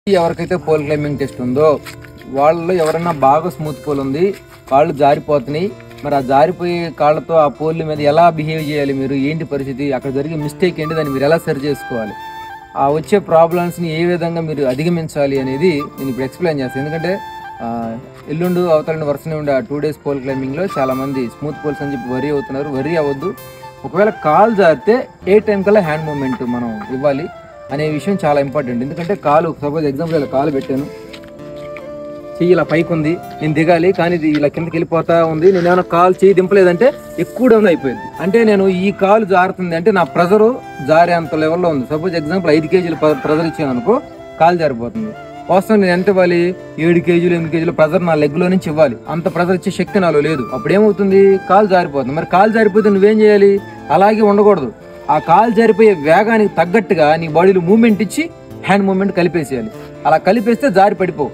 ఎవరికైతే pole climbing test ఉందో వాళ్ళు ఎవరైనా బాగా స్మూత్ పోల్ ఉంది కాళ్ళు జారిపోతున్నాయి మరి ఆ జారిపోయే కాళ్ళతో ఆ పోల్ మీద ఎలా బిహేవ్ చేయాలి మీరు ఏంటి పరిస్థితి అక్కడ జరిగే మిస్టేక్ ఏంటి దాన్ని మీరు ఎలా సరి చేసుకోవాలి ఆ వచ్చే ప్రాబ్లమ్స్ని ఏ విధంగా మీరు అధిగమించాలి అనేది నేను ఇప్పుడు ఎక్స్ప్లెయిన్ చేస్తాను ఎందుకంటే ఆ, ఎల్లుండు అవతలని వరుసనే ఉండే ఆ టూ డేస్ పోల్ క్లైంబింగ్లో చాలా మంది స్మూత్ పోల్స్ అని చెప్పి వరి అవుతున్నారు వరి అవ్వద్దు ఒకవేళ కాల్ జారితే ఏ టైం కల్లా హ్యాండ్ మూమెంట్ మనం ఇవ్వాలి అనే విషయం చాలా ఇంపార్టెంట్ ఎందుకంటే కాలు సపోజ్ ఎగ్జాంపుల్ ఇలా కాలు పెట్టాను చెయ్యి ఇలా పైకి ఉంది నేను దిగాలి కానీ ఇది ఇలా కిందకి వెళ్ళిపోతా ఉంది నేను ఏమైనా కాలు చెయ్యి దింపలేదంటే ఎక్కువ డౌన్ అయిపోయింది అంటే నేను ఈ కాలు జారుతుంది అంటే నా ప్రెజరు జారే అంత లెవెల్లో ఉంది సపోజ్ ఎగ్జాంపుల్ ఐదు కేజీలు ప్రెజర్ ఇచ్చాను అనుకో కాలు జారిపోతుంది వాస్తవం నేను ఎంత ఇవ్వాలి ఏడు కేజీలు ఎనిమిది కేజీలు ప్రెజర్ నా లెగ్ లో నుంచి ఇవ్వాలి అంత ప్రెజర్ ఇచ్చే శక్తి నాలో లేదు అప్పుడు ఏమవుతుంది కాలు జారిపోతుంది మరి కాలు జారిపోతే నువ్వేం చేయాలి అలాగే ఉండకూడదు ఆ కాలు జారిపోయే వేగానికి తగ్గట్టుగా నీ బాడీలో మూమెంట్ ఇచ్చి హ్యాండ్ మూమెంట్ కలిపేసేయాలి అలా కలిపేస్తే జారి పడిపోవు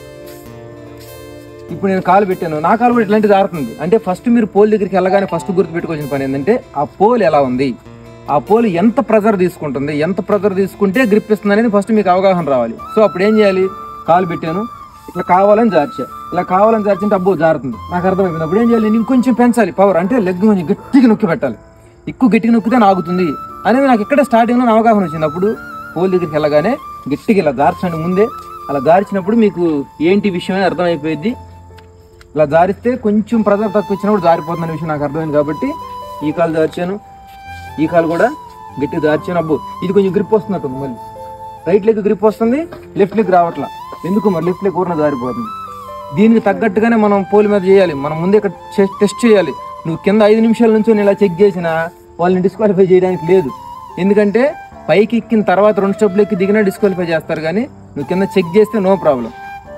ఇప్పుడు నేను కాలు పెట్టాను నా కాలు కూడా ఇట్లాంటి జారుతుంది అంటే ఫస్ట్ మీరు పోల్ దగ్గరికి వెళ్ళగానే ఫస్ట్ గుర్తు పెట్టుకోవాల్సిన పని ఏంటంటే ఆ పోల్ ఎలా ఉంది ఆ పోల్ ఎంత ప్రెజర్ తీసుకుంటుంది ఎంత ప్రెజర్ తీసుకుంటే గ్రిప్ ఇస్తుంది అనేది ఫస్ట్ మీకు అవగాహన రావాలి సో అప్పుడు ఏం చేయాలి కాలు పెట్టాను ఇట్లా కావాలని జార్చా ఇలా కావాలని జార్చింటే అబ్బో జారుతుంది నాకు అర్థమైంది అప్పుడు ఏం చేయాలి నేను ఇంకొంచెం పెంచాలి పవర్ అంటే లెగ్ కొంచెం గట్టిగా నొక్కి పెట్టాలి ఎక్కువ గట్టిగా నొక్కితే ఆగుతుంది అనేది నాకు ఇక్కడ స్టార్టింగ్లో అవగాహన వచ్చింది అప్పుడు పోల్ దగ్గరికి వెళ్ళగానే గట్టిగా ఇలా జార్చండి ముందే అలా జార్చినప్పుడు మీకు ఏంటి విషయం అని అర్థమైపోయింది ఇలా జారిస్తే కొంచెం ప్రెజర్ తక్కువ ఇచ్చినప్పుడు జారిపోతున్న విషయం నాకు అర్థమైంది కాబట్టి ఈ కాలు జార్చాను ఈ కాలు కూడా గట్టి జార్చాను అబ్బో ఇది కొంచెం గ్రిప్ వస్తున్నట్టు ఉంది మళ్ళీ రైట్ లెగ్ గ్రిప్ వస్తుంది లెఫ్ట్ లెగ్ రావట్లా ఎందుకు మరి లెఫ్ట్ లెగ్ కూడా జారిపోతుంది దీనికి తగ్గట్టుగానే మనం పోలి మీద చేయాలి మనం ముందే ఇక్కడ టెస్ట్ చేయాలి నువ్వు కింద ఐదు నిమిషాల నుంచి ఇలా చెక్ చేసినా వాళ్ళని డిస్క్వాలిఫై చేయడానికి లేదు ఎందుకంటే పైకి ఎక్కిన తర్వాత రెండు స్టెప్లు ఎక్కి దిగినా డిస్క్వాలిఫై చేస్తారు కానీ నువ్వు కింద చెక్ చేస్తే నో ప్రాబ్లం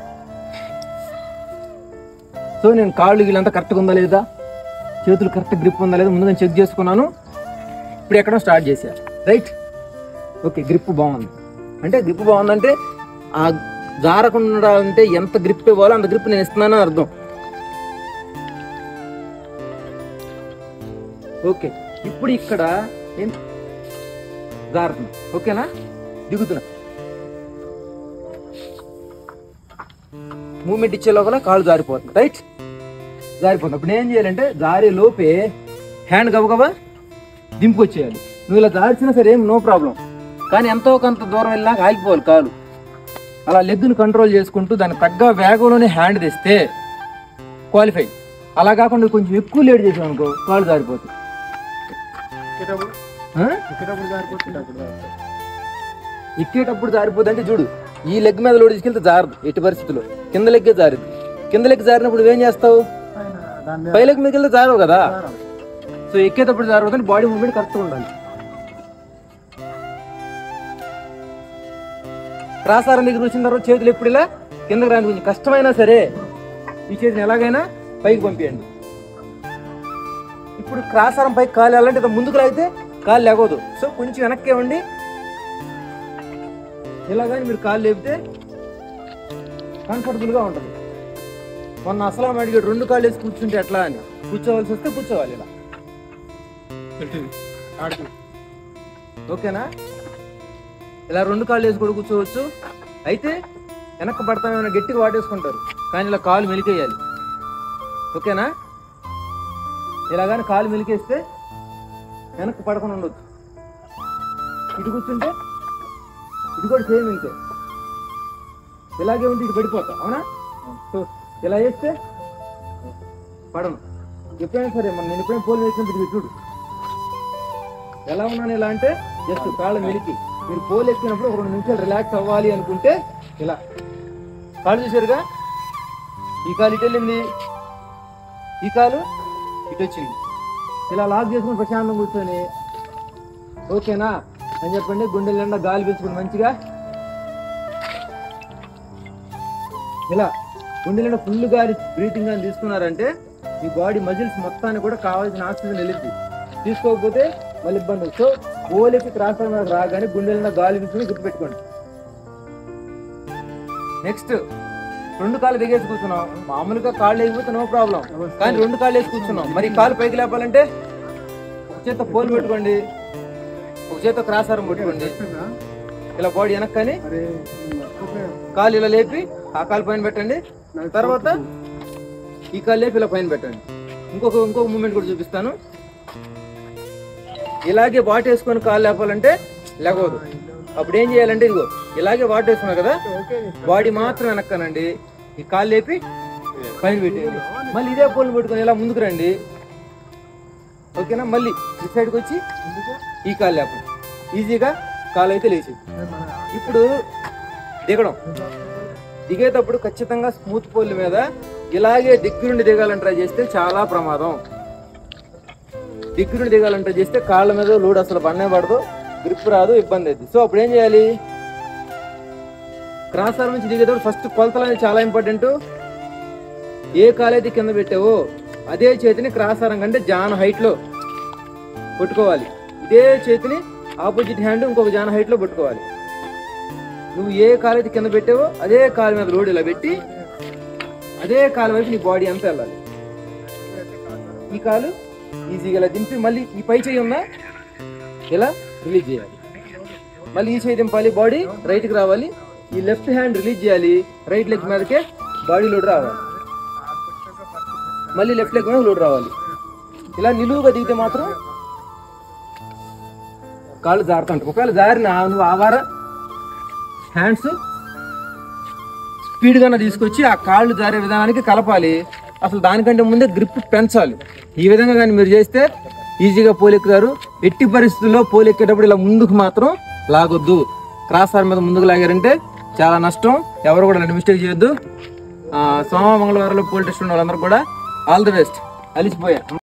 సో నేను కాళ్ళు వీళ్ళంతా కరెక్ట్గా ఉందా లేదా చేతులు కరెక్ట్ గ్రిప్ ఉందా లేదా ముందు నేను చెక్ చేసుకున్నాను ఇప్పుడు ఎక్కడో స్టార్ట్ చేశా రైట్ ఓకే గ్రిప్ బాగుంది అంటే గ్రిప్ బాగుందంటే ఆ జారకుండా అంటే ఎంత గ్రిప్ ఇవ్వాలో అంత గ్రిప్ నేను ఇస్తున్నానని అర్థం ఓకే ఇప్పుడు ఇక్కడ ఏం జారుతున్నా ఓకేనా దిగుతున్నా మూమెంట్ ఇచ్చే లోపల కాళ్ళు జారిపోతుంది రైట్ జారిపోతుంది అప్పుడు నేను ఏం చేయాలంటే జారే లోపే హ్యాండ్ గబగబా దింపుకొచ్చేయాలి నువ్వు ఇలా జార్చినా సరే ఏం నో ప్రాబ్లం కానీ ఎంతో కొంత దూరం వెళ్ళినాక ఆగిపోవాలి కాలు అలా లెగ్ని కంట్రోల్ చేసుకుంటూ దాని తగ్గ వేగంలోనే హ్యాండ్ తెస్తే క్వాలిఫై అలా కాకుండా కొంచెం ఎక్కువ లేట్ చేసాం అనుకో కాళ్ళు జారిపోతుంది ఆ? ఎక్కేటప్పుడు జారిపోతుంది అంటే చూడు ఈ లెగ్ మీద లోడ్ తీసుకెళ్తే జారదు ఎట్టి పరిస్థితుల్లో కింద లెగ్గే జారిద్ది కింద లెగ్ జారినప్పుడు నువ్వేం చేస్తావు పై లెగ్ మీదకి వెళ్తే జారవు కదా సో ఎక్కేటప్పుడు జారవద్దని బాడీ మూవ్మెంట్ కరెక్ట్గా ఉండాలి క్రాసారం దగ్గర వచ్చిన తర్వాత చేతులు ఎప్పుడు ఇలా కిందకి రాని కొంచెం కష్టమైనా సరే ఈ చేతిని ఎలాగైనా పైకి పంపించండి ఇప్పుడు క్రాసారం పైకి కాలు వెళ్ళాలంటే ఇట్లా ముందుకు లాగితే కాలు లేకూడదు సో కొంచెం వెనక్కి ఇవ్వండి ఇలాగని మీరు కాలు లేపితే కంఫర్టబుల్గా ఉంటుంది మొన్న అసలు అడిగాడు రెండు కాళ్ళు వేసి కూర్చుంటే ఎట్లా అని కూర్చోవలసి వస్తే కూర్చోవాలి ఇలా ఓకేనా ఇలా రెండు కాళ్ళు వేసి కూడా కూర్చోవచ్చు అయితే వెనక్కి పడతామేమైనా గట్టిగా వాటేసుకుంటారు కానీ ఇలా కాలు మెలికేయాలి ఓకేనా ఇలాగాని కాలు మెలికేస్తే వెనక్కి పడకుండా ఉండొచ్చు ఇటు కూర్చుంటే ఇది కూడా సేమ్ ఇంతే ఇలాగే ఉంటే ఇది పడిపోతా అవునా సో ఇలా వేస్తే పడను ఎప్పుడైనా సరే మనం నేను ఎప్పుడైనా పోల్ వేసినప్పుడు ఇది చూడు ఎలా ఉన్నాను ఇలా అంటే జస్ట్ కాళ్ళు మెలికి మీరు పోల్ ఎక్కినప్పుడు ఒక రెండు నిమిషాలు రిలాక్స్ అవ్వాలి అనుకుంటే ఇలా కాళ్ళు చూసారుగా ఈ కాలు ఇటు వెళ్ళింది ఈ కాలు ఇటు వచ్చింది ఇలా లాక్ చేసుకుని ప్రశాంతం కూర్చొని ఓకేనా అని చెప్పండి గుండెల నిండా గాలి పీల్చుకుని మంచిగా ఇలా గుండెల నిండా ఫుల్ గాలి బ్రీతింగ్ అని తీసుకున్నారంటే మీ బాడీ మజిల్స్ మొత్తానికి కూడా కావాల్సిన ఆక్సిజన్ వెళ్ళింది తీసుకోకపోతే మళ్ళీ ఇబ్బంది సో ఓలికి క్రాస్ రాగానే గుండెల నిండా గాలి పీల్చుకుని గుర్తుపెట్టుకోండి నెక్స్ట్ రెండు కాళ్ళు దిగేసి కూర్చున్నాం మామూలుగా కాళ్ళు వేయకపోతే నో ప్రాబ్లం కానీ రెండు కాళ్ళు వేసి కూర్చున్నాం మరి ఈ కాలు పైకి లేపాలంటే ఒక చేత పోల్ పెట్టుకోండి ఒక చేత క్రాస్ ఆరం పెట్టుకోండి ఇలా బాడీ వెనక్కని అరే కాలు ఇలా లేపి ఆ కాలు పైన పెట్టండి తర్వాత ఈ కాలు లేపి ఇలా పైన పెట్టండి ఇంకొక ఇంకొక మూమెంట్ కూడా చూపిస్తాను ఇలాగే వాటేసుకొని కాలు లేపాలంటే లేకవద్దు అప్పుడు ఏం చేయాలంటే ఇదిగో ఇలాగే వాటేసుకున్నారు కదా బాడీ మాత్రం వెనక్కనండి ఈ కాలు లేపి పైన పెట్టేయండి మళ్ళీ ఇదే పోల్ని పెట్టుకొని ఇలా ముందుకు రండి ఓకేనా మళ్ళీ ఈ సైడ్కి వచ్చి ఈ కాలు లేపండి ఈజీగా కాలు అయితే లేచి ఇప్పుడు దిగడం దిగేటప్పుడు ఖచ్చితంగా స్మూత్ పోల్ మీద ఇలాగే దగ్గరుండి దిగాలని ట్రై చేస్తే చాలా ప్రమాదం దగ్గరుండి దిగాలని ట్రై చేస్తే కాళ్ళ మీద లోడ్ అసలు పన్నే పడదు గ్రిప్ రాదు ఇబ్బంది అవుతుంది సో అప్పుడు ఏం చేయాలి క్రాస్ ఆర్మ్ నుంచి దిగేటప్పుడు ఫస్ట్ కొలతలు అనేది చాలా ఇంపార్టెంట్ ఏ కాలైతే కింద పెట్టావో అదే చేతిని క్రాస్ ఆరం కంటే జాన్ హైట్ లో పట్టుకోవాలి ఇదే చేతిని ఆపోజిట్ హ్యాండ్ ఇంకొక జాన్ హైట్ లో పట్టుకోవాలి నువ్వు ఏ కాలైతే కింద పెట్టావో అదే కాలు మీద లోడ్ ఇలా పెట్టి అదే కాలు వైపు నీ బాడీ అంతా వెళ్ళాలి ఈ కాలు ఈజీగా ఇలా దింపి మళ్ళీ ఈ పై చేయి ఉందా ఇలా రిలీజ్ చేయాలి మళ్ళీ ఈ చేయి దింపాలి బాడీ రైట్కి రావాలి ఈ లెఫ్ట్ హ్యాండ్ రిలీజ్ చేయాలి రైట్ లెగ్ మీదకే బాడీ లోడ్ రావాలి మళ్ళీ లెఫ్ట్ లెగ్ మీద లోడ్ రావాలి ఇలా నిలువుగా దిగితే మాత్రం కాళ్ళు జారుతుంటాయి ఒకవేళ జారిన నువ్వు ఆవార హ్యాండ్స్ స్పీడ్గానే తీసుకొచ్చి ఆ కాళ్ళు జారే విధానానికి కలపాలి అసలు దానికంటే ముందే గ్రిప్ పెంచాలి ఈ విధంగా కానీ మీరు చేస్తే ఈజీగా పోలెక్కుతారు ఎట్టి పరిస్థితుల్లో పోలెక్కేటప్పుడు ఇలా ముందుకు మాత్రం లాగొద్దు క్రాస్ ఆర్ మీద ముందుకు లాగారంటే చాలా నష్టం ఎవరు కూడా అలాంటి మిస్టేక్ చేయొద్దు ఆ, సోమ మంగళవారంలో పోల్ టెస్ట్ ఉన్న వాళ్ళందరూ కూడా ఆల్ ది బెస్ట్ అలిసిపోయా